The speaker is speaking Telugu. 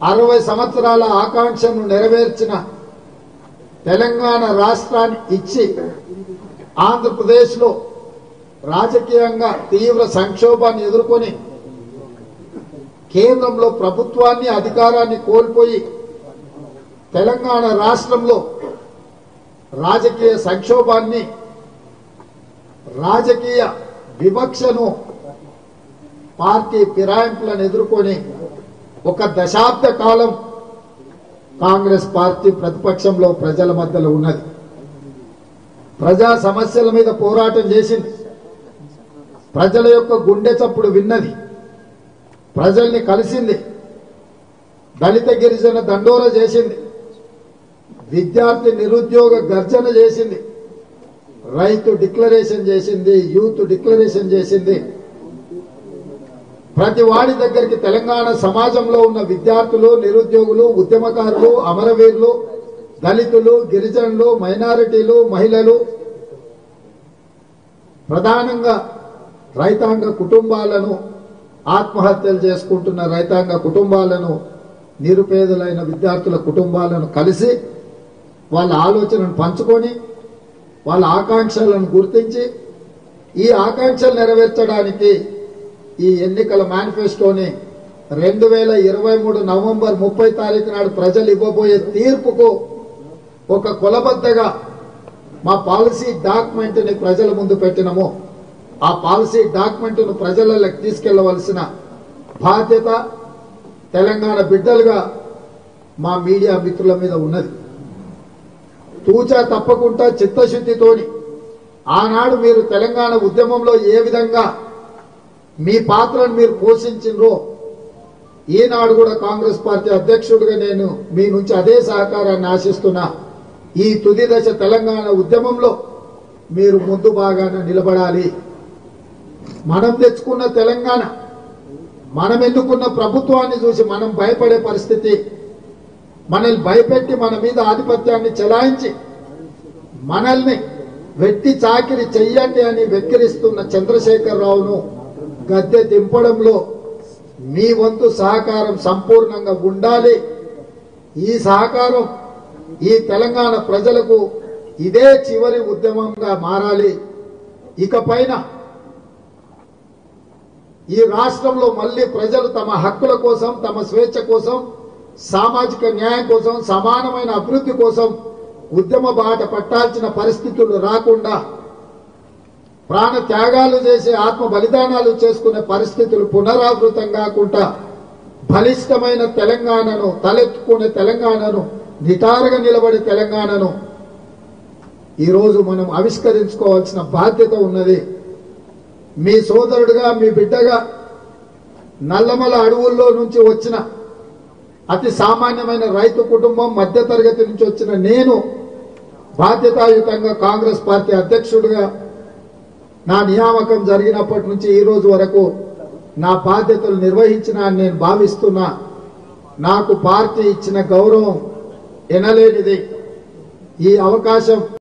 అరవై సంవత్సరాల ఆకాంక్షను నెరవేర్చిన తెలంగాణ రాష్ట్రాన్ని ఇచ్చి ఆంధ్రప్రదేశ్లో రాజకీయంగా తీవ్ర సంక్షోభాన్ని ఎదుర్కొని కేంద్రంలో ప్రభుత్వాన్ని అధికారాన్ని కోల్పోయి తెలంగాణ రాష్ట్రంలో రాజకీయ సంక్షోభాన్ని రాజకీయ వివక్షను పార్టీ ఫిరాయింపులను ఎదుర్కొని ఒక దశాబ్ద కాలం కాంగ్రెస్ పార్టీ ప్రతిపక్షంలో ప్రజల మధ్యలో ఉన్నది ప్రజా సమస్యల మీద పోరాటం చేసింది ప్రజల యొక్క గుండె చప్పుడు విన్నది ప్రజల్ని కలిసింది దళిత గిరిజన దండోర చేసింది విద్యార్థి నిరుద్యోగ గర్జన చేసింది రైతు డిక్లరేషన్ చేసింది యూత్ డిక్లరేషన్ చేసింది ప్రతి వాడి దగ్గరికి తెలంగాణ సమాజంలో ఉన్న విద్యార్థులు నిరుద్యోగులు ఉద్యమకారులు అమరవీరులు దళితులు గిరిజనులు మైనారిటీలు మహిళలు ప్రధానంగా రైతాంగ కుటుంబాలను ఆత్మహత్యలు చేసుకుంటున్న రైతాంగ కుటుంబాలను నిరుపేదలైన విద్యార్థుల కుటుంబాలను కలిసి వాళ్ళ ఆలోచనను పంచుకొని వాళ్ళ ఆకాంక్షలను గుర్తించి ఈ ఆకాంక్షలు నెరవేర్చడానికి ఈ ఎన్నికల మేనిఫెస్టోని రెండు వేల ఇరవై మూడు నవంబర్ ముప్పై తారీఖు నాడు ప్రజలు ఇవ్వబోయే తీర్పుకు ఒక కొలబద్దగా మా పాలసీ డాక్యుమెంట్ ని ప్రజల ముందు పెట్టినము ఆ పాలసీ డాక్యుమెంట్ ను ప్రజలకు తీసుకెళ్లవలసిన బాధ్యత తెలంగాణ బిడ్డలుగా మా మీడియా మిత్రుల మీద ఉన్నది తూచా తప్పకుండా చిత్తశుద్ధితోని ఆనాడు మీరు తెలంగాణ ఉద్యమంలో ఏ విధంగా మీ పాత్రను మీరు పోషించినరో ఈనాడు కూడా కాంగ్రెస్ పార్టీ అధ్యక్షుడిగా నేను మీ నుంచి అదే సహకారాన్ని ఆశిస్తున్నా ఈ తుది దశ తెలంగాణ ఉద్యమంలో మీరు ముందు బాగానే నిలబడాలి మనం తెచ్చుకున్న తెలంగాణ మనం ఎన్నుకున్న ప్రభుత్వాన్ని చూసి మనం భయపడే పరిస్థితి మనల్ని భయపెట్టి మన మీద ఆధిపత్యాన్ని చెలాయించి మనల్ని వెట్టి చాకిరి చెయ్యండి అని వెక్కిరిస్తున్న చంద్రశేఖరరావును గద్దె దింపడంలో మీ వంతు సహకారం సంపూర్ణంగా ఉండాలి ఈ సహకారం ఈ తెలంగాణ ప్రజలకు ఇదే చివరి ఉద్యమంగా మారాలి ఇకపైన ఈ రాష్ట్రంలో మళ్ళీ ప్రజలు తమ హక్కుల కోసం తమ స్వేచ్ఛ కోసం సామాజిక న్యాయం కోసం సమానమైన అభివృద్ధి కోసం ఉద్యమ బాట పట్టాల్సిన పరిస్థితులు రాకుండా ప్రాణ త్యాగాలు చేసి ఆత్మ బలిదానాలు చేసుకునే పరిస్థితులు పునరావృతం కాకుండా బలిష్టమైన తెలంగాణను తలెత్తుకునే తెలంగాణను నిటారుగా నిలబడే తెలంగాణను ఈరోజు మనం ఆవిష్కరించుకోవాల్సిన బాధ్యత ఉన్నది మీ సోదరుడుగా మీ బిడ్డగా నల్లమల అడవుల్లో నుంచి వచ్చిన అతి సామాన్యమైన రైతు కుటుంబం మధ్యతరగతి నుంచి వచ్చిన నేను బాధ్యతాయుతంగా కాంగ్రెస్ పార్టీ అధ్యక్షుడిగా నా నియామకం జరిగినప్పటి నుంచి ఈ రోజు వరకు నా బాధ్యతలు నిర్వహించిన అని నేను భావిస్తున్నా నాకు పార్టీ ఇచ్చిన గౌరవం ఎనలేనిది ఈ అవకాశం